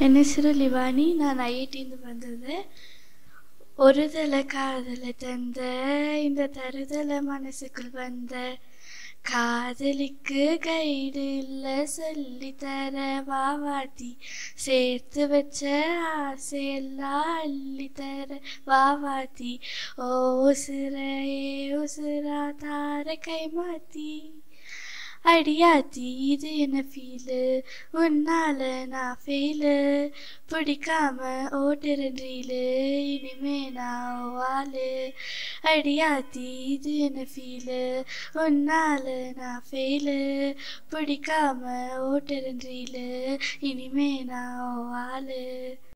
என்ன சிறுலிவாணி நான் ஐஐடிந்து வந்தது ஒரு தல காதல தந்த இந்த தருதல மனசுக்குள் வந்த காதலிக்கு கைடு இல்ல சொல்லி தர வாவாட்டி சேர்த்து வச்ச ஆசையெல்லாம் அள்ளி தர வாவாட்டி ஓ உசுரையே உசுரா தார கை மாத்தி அடியாத்தி இது என்ன ஃபீலு உன்னால நான் ஃபெயிலு பிடிக்காம ஓட்டுறேன் ரீலு இனிமே நான் வாழு அடியாத்தி இது என்ன ஃபீலு உன்னால நான் ஃபெயிலு பிடிக்காம ஓட்டுறேன் ரீலு இனிமே நான் வாழு